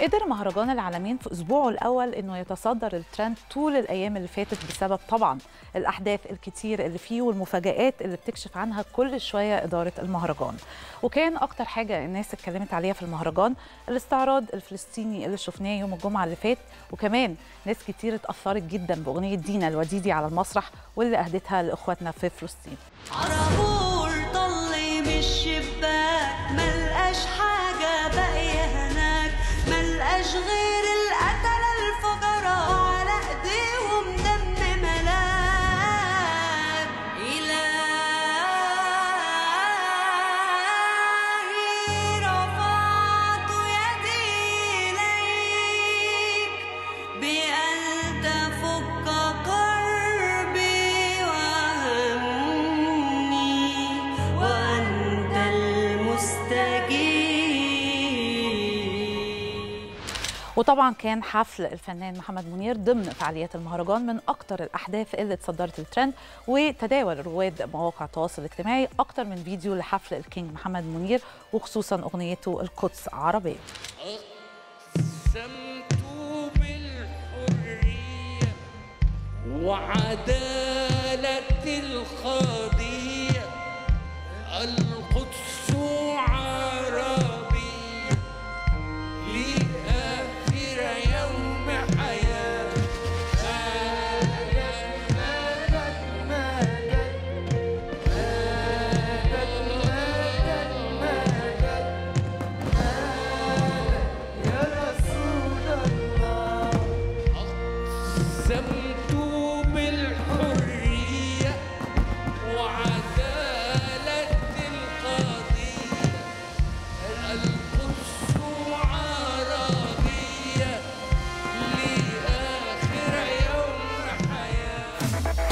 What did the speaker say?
قدر مهرجان العالمين في اسبوعه الاول انه يتصدر الترند طول الايام اللي فاتت بسبب طبعا الاحداث الكتير اللي فيه والمفاجات اللي بتكشف عنها كل شويه اداره المهرجان وكان اكتر حاجه الناس اتكلمت عليها في المهرجان الاستعراض الفلسطيني اللي شفناه يوم الجمعه اللي فات وكمان ناس كتير اتاثرت جدا باغنيه دينا الوديدي على المسرح واللي اهدتها لاخواتنا في فلسطين عربول طلي من الشباك ملقاش حاجة باقية هناك ملقاش غير القتلة الفقراء على ايديهم دم ملاك إلهي رفعت يدي إليك بأن تفك كربي وهمي وأنت المستجيب وطبعا كان حفل الفنان محمد منير ضمن فعاليات المهرجان من اكتر الاحداث اللي اتصدرت الترند وتداول رواد مواقع التواصل الاجتماعي اكتر من فيديو لحفل الكينج محمد منير وخصوصا اغنيته القدس عربيه أقسمت بالحرية وعدالة القضية القدس عربية لآخر يوم حياة أقسمت